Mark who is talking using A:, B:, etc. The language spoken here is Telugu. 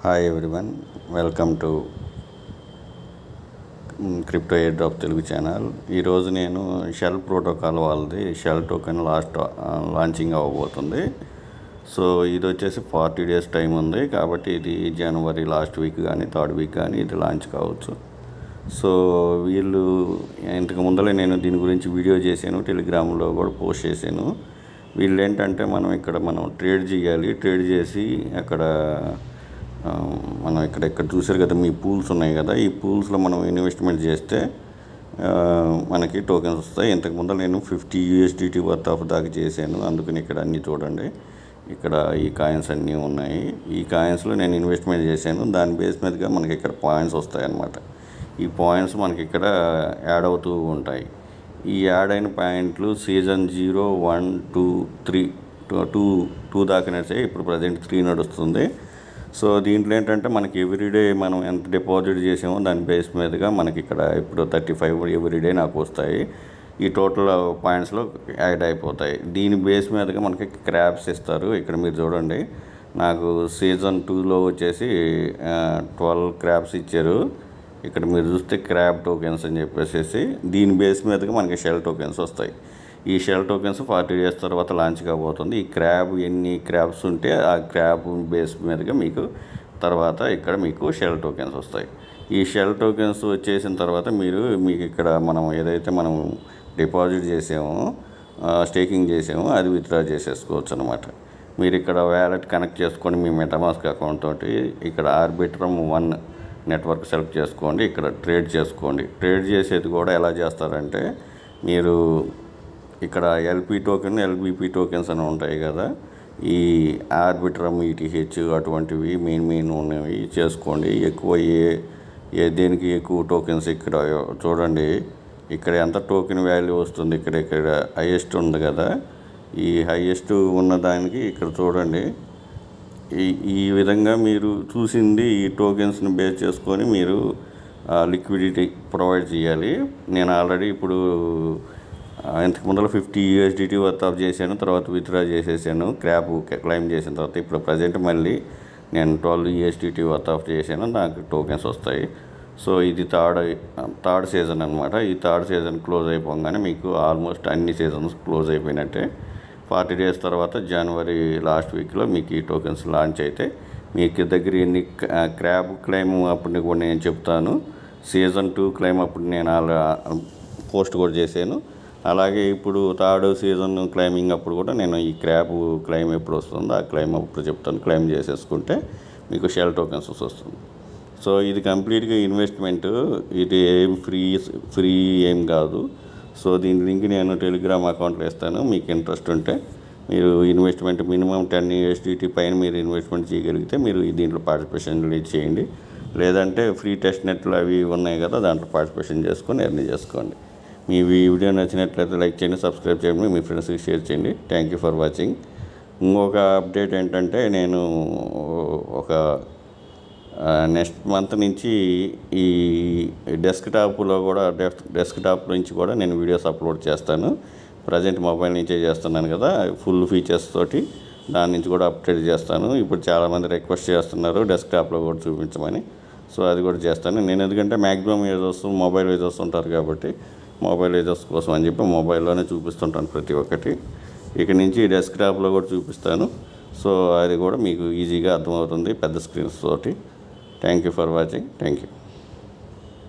A: hi everyone welcome to crypto air drop Telugu channel ఈరోజు నేను షెల్ ప్రోటోకాల్ వాళ్ళది షెల్ టోకెన్ లాస్ట్ లాంచింగ్ అవ్వబోతుంది సో ఇది వచ్చేసి ఫార్టీ డేస్ టైం ఉంది కాబట్టి ఇది జనవరి లాస్ట్ వీక్ కానీ థర్డ్ వీక్ కానీ ఇది లాంచ్ కావచ్చు సో వీళ్ళు ఇంతకు ముందలే నేను దీని గురించి వీడియో చేశాను టెలిగ్రామ్లో కూడా పోస్ట్ చేశాను వీళ్ళు ఏంటంటే మనం ఇక్కడ మనం ట్రేడ్ చేయాలి ట్రేడ్ చేసి అక్కడ ఆ, మనం ఇక్కడ ఇక్కడ చూసారు కదా మీ పూల్స్ ఉన్నాయి కదా ఈ పూల్స్లో మనం ఇన్వెస్ట్మెంట్ చేస్తే ఆ, మనకి టోకెన్స్ వస్తాయి ఇంతకు ముందర నేను ఫిఫ్టీ యూఎస్డిటీ వర్త్ ఆఫ్ దాకా చేశాను అందుకని ఇక్కడ అన్నీ చూడండి ఇక్కడ ఈ కాయిన్స్ అన్నీ ఉన్నాయి ఈ కాయిన్స్లో నేను ఇన్వెస్ట్మెంట్ చేశాను దాని బేస్ మీదగా మనకి ఇక్కడ పాయింట్స్ వస్తాయి అన్నమాట ఈ పాయింట్స్ మనకి ఇక్కడ యాడ్ అవుతూ ఉంటాయి ఈ యాడ్ అయిన పాయింట్లు season zero one two three two two దాకా నడిచాయి ఇప్పుడు ప్రజెంట్ త్రీ నడుస్తుంది సో దీంట్లో ఏంటంటే మనకి ఎవ్రీడే మనం ఎంత డిపాజిట్ చేసామో దాని బేస్ మీదుగా మనకి ఇక్కడ ఇప్పుడు థర్టీ ఫైవ్ ఎవ్రీడే నాకు వస్తాయి ఈ టోటల్ పాయింట్స్లో యాడ్ అయిపోతాయి దీని బేస్ మీదుగా మనకి క్రాబ్స్ ఇస్తారు ఇక్కడ మీరు చూడండి నాకు సీజన్ టూలో వచ్చేసి ట్వెల్వ్ క్రాబ్స్ ఇచ్చారు ఇక్కడ మీరు చూస్తే క్రాబ్ టోకెన్స్ అని చెప్పేసి దీని బేస్ మీదగా మనకి షెల్ టోకెన్స్ వస్తాయి ఈ షెల్ టోకెన్స్ ఫార్టీ డేస్ తర్వాత లాంచ్ కాబోతుంది ఈ క్రాబ్ ఎన్ని క్రాబ్స్ ఉంటే ఆ క్రాబ్ బేస్ మీదగా మీకు తర్వాత ఇక్కడ మీకు షెల్ టోకెన్స్ వస్తాయి ఈ షెల్ టోకెన్స్ వచ్చేసిన తర్వాత మీరు మీకు ఇక్కడ మనం ఏదైతే మనం డిపాజిట్ చేసామో స్టేకింగ్ చేసామో అది విత్డ్రా చేసేసుకోవచ్చు అనమాట మీరు ఇక్కడ వ్యాలెట్ కనెక్ట్ చేసుకొని మీ మెటమాస్క్ అకౌంట్ తోటి ఇక్కడ ఆర్బిట్రమ్ వన్ నెట్వర్క్ సెలెక్ట్ చేసుకోండి ఇక్కడ ట్రేడ్ చేసుకోండి ట్రేడ్ చేసేది కూడా ఎలా చేస్తారంటే మీరు ఇక్కడ ఎల్పి టోకెన్ ఎల్బిపి టోకెన్స్ అని ఉంటాయి కదా ఈ ఆర్బిట్రమ్ ఈటీహెచ్ అటువంటివి మెయిన్ మెయిన్ ఉన్నవి చేసుకోండి ఎక్కువ ఏ ఏ దేనికి ఎక్కువ టోకెన్స్ ఇక్కడ చూడండి ఇక్కడ ఎంత టోకెన్ వాల్యూ వస్తుంది ఇక్కడ ఇక్కడ హైయెస్ట్ ఉంది కదా ఈ హైయెస్ట్ ఉన్న దానికి ఇక్కడ చూడండి ఈ ఈ విధంగా మీరు చూసింది ఈ టోకెన్స్ని బేస్ చేసుకొని మీరు లిక్విడిటీ ప్రొవైడ్ చేయాలి నేను ఆల్రెడీ ఇప్పుడు ఆ, ఇంతకు ముందర ఫిఫ్టీ యూఎస్డిటీ వర్త్ ఆఫ్ చేశాను తర్వాత విత్డ్రా చేసేసాను క్రాప్ క్లైమ్ చేసిన తర్వాత ఇప్పుడు ప్రజెంట్ మళ్ళీ నేను ట్వెల్వ్ యూఎస్డిటీ వర్త్ ఆఫ్ చేశాను నాకు టోకెన్స్ వస్తాయి సో ఇది థర్డ్ థర్డ్ సీజన్ అనమాట ఈ థర్డ్ సీజన్ క్లోజ్ అయిపోగానే మీకు ఆల్మోస్ట్ అన్ని సీజన్స్ క్లోజ్ అయిపోయినట్టే ఫార్టీ డేస్ తర్వాత జనవరి లాస్ట్ వీక్లో మీకు ఈ టోకెన్స్ లాంచ్ అయితే మీకు దగ్గర ఎన్ని క్రాబ్ క్లైమ్ అప్పుడు కూడా నేను చెప్తాను సీజన్ టూ క్లైమ్ అప్పుడు నేను అలా పోస్ట్ కూడా చేశాను అలాగే ఇప్పుడు థర్డ్ సీజన్ క్లైమింగ్ అప్పుడు కూడా నేను ఈ క్రాబ్ క్లైమ్ ఎప్పుడు వస్తుందో ఆ క్లైమ్ అప్పుడు చెప్తాను క్లైమ్ చేసేసుకుంటే మీకు షెల్ టోకెన్స్ వస్తుంది సో ఇది కంప్లీట్గా ఇన్వెస్ట్మెంట్ ఇది ఏం ఫ్రీ ఫ్రీ ఏం కాదు సో దీని లింక్ నేను టెలిగ్రామ్ అకౌంట్లో ఇస్తాను మీకు ఇంట్రెస్ట్ ఉంటే మీరు ఇన్వెస్ట్మెంట్ మినిమం టెన్ యూఎస్డిటీ పైన మీరు ఇన్వెస్ట్మెంట్ చేయగలిగితే మీరు దీంట్లో పార్టిసిపేషన్ చేయండి లేదంటే ఫ్రీ టెస్ట్ నెట్లు అవి ఉన్నాయి కదా దాంట్లో పార్టిసిపేషన్ చేసుకొని ఎర్న్ చేసుకోండి మీ ఈ వీడియో నచ్చినట్లయితే లైక్ చేయండి సబ్స్క్రైబ్ చేయండి మీ ఫ్రెండ్స్కి షేర్ చేయండి థ్యాంక్ యూ ఫర్ వాచింగ్ ఇంకొక అప్డేట్ ఏంటంటే నేను ఒక నెక్స్ట్ మంత్ నుంచి ఈ డెస్క్టాప్లో కూడా డెస్క్ డెస్క్టాప్ నుంచి కూడా నేను వీడియోస్ అప్లోడ్ చేస్తాను ప్రజెంట్ మొబైల్ నుంచే చేస్తున్నాను కదా ఫుల్ ఫీచర్స్ తోటి దాని నుంచి కూడా అప్డేట్ చేస్తాను ఇప్పుడు చాలామంది రిక్వెస్ట్ చేస్తున్నారు డెస్క్టాప్లో కూడా చూపించమని సో అది కూడా చేస్తాను నేను ఎందుకంటే మ్యాక్సిమం యూజర్స్ మొబైల్ యూజర్స్ ఉంటారు కాబట్టి మొబైల్ యూజర్స్ కోసం అని చెప్పి మొబైల్లోనే చూపిస్తుంటాను ప్రతి ఒక్కటి ఇక నుంచి డెస్క్టాప్లో కూడా చూపిస్తాను సో అది కూడా మీకు ఈజీగా అర్థమవుతుంది పెద్ద స్క్రీన్స్ తోటి thank you for watching thank you